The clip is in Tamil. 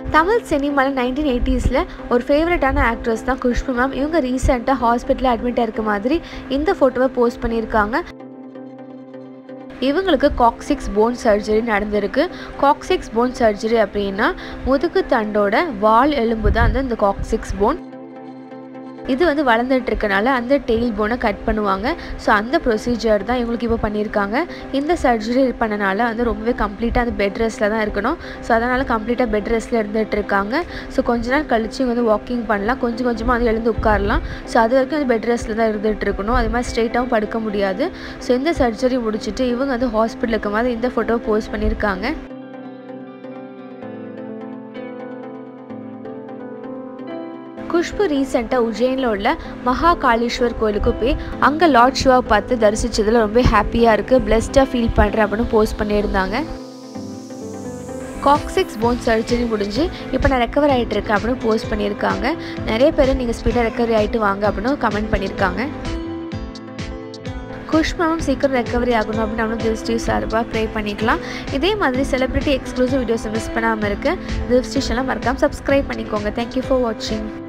தமிழ் சினிமாவில் நைன்டீன் எயிட்டிஸில் ஒரு ஃபேவரட்டான ஆக்ட்ரஸ் தான் குஷ்பு மேம் இவங்க ரீசெண்டாக ஹாஸ்பிட்டலில் அட்மிட் ஆயிருக்க மாதிரி இந்த ஃபோட்டோவை போஸ்ட் பண்ணியிருக்காங்க இவங்களுக்கு காக்சிக்ஸ் போன் சர்ஜரி நடந்திருக்கு காக்சிக்ஸ் போன் சர்ஜரி அப்படின்னா முதுகு தண்டோட வால் எலும்பு தான் வந்து இந்த காக்சிக்ஸ் போன் இது வந்து வளர்ந்துட்டு இருக்கனால அந்த டெய்ல் போனை கட் பண்ணுவாங்க ஸோ அந்த ப்ரொசீஜர் தான் இவங்களுக்கு இப்போ பண்ணியிருக்காங்க இந்த சர்ஜரி பண்ணனால வந்து ரொம்பவே கம்ப்ளீட்டாக அந்த பெட் ரெஸ்ட்டில் தான் இருக்கணும் ஸோ அதனால் கம்ப்ளீட்டாக பெட் ரெஸ்ட்டில் இருந்துகிட்டு இருக்காங்க ஸோ கொஞ்ச நாள் கழிச்சு இவங்க வந்து வாக்கிங் பண்ணலாம் கொஞ்சம் கொஞ்சமாக வந்து எழுந்து உட்காரலாம் ஸோ அது வரைக்கும் வந்து பெட் ரெஸ்ட்டில் தான் இருந்துகிட்டு இருக்கணும் அது மாதிரி ஸ்ட்ரெயிட்டாகவும் படுக்க முடியாது ஸோ இந்த சர்ஜரி முடிச்சுட்டு இவங்க வந்து ஹாஸ்பிட்டல் இருக்கும் போது இந்த ஃபோட்டோவை போஸ்ட் பண்ணியிருக்காங்க குஷ்பு ரீசெண்டாக உஜ்ஜைனில் உள்ள மகா காளீஸ்வர் கோயிலுக்கு போய் அங்கே லார்ட் சிவா பார்த்து தரிசித்ததில் ரொம்ப ஹாப்பியாக இருக்குது பிளெஸ்டாக ஃபீல் பண்ணுறேன் அப்படின்னு போஸ்ட் பண்ணியிருந்தாங்க காக்சிக்ஸ் போன் சர்ஜரி முடிஞ்சு இப்போ நான் ரெக்கவர் ஆகிட்டு இருக்கேன் அப்படின்னு போஸ்ட் பண்ணியிருக்காங்க நிறைய பேர் நீங்கள் ஸ்பீடாக ரெக்கவரி ஆகிட்டு வாங்க அப்படின்னு கமெண்ட் பண்ணியிருக்காங்க குஷ்மாவும் சீக்கிரம் ரெக்கவரி ஆகணும் அப்படின்னு நம்மளும் திவ்ஸ்டி சார்பாக ப்ரே பண்ணிக்கலாம் இதே மாதிரி செலிப்ரிட்டி எக்ஸ்க்ளூசிவ் வீடியோஸை மிஸ் பண்ணாமல் இருக்க திவ்ஸ்டி சேனல் மறக்காமல் சப்ஸ்கிரைப் பண்ணிக்கோங்க தேங்க்யூ ஃபார் வாட்சிங்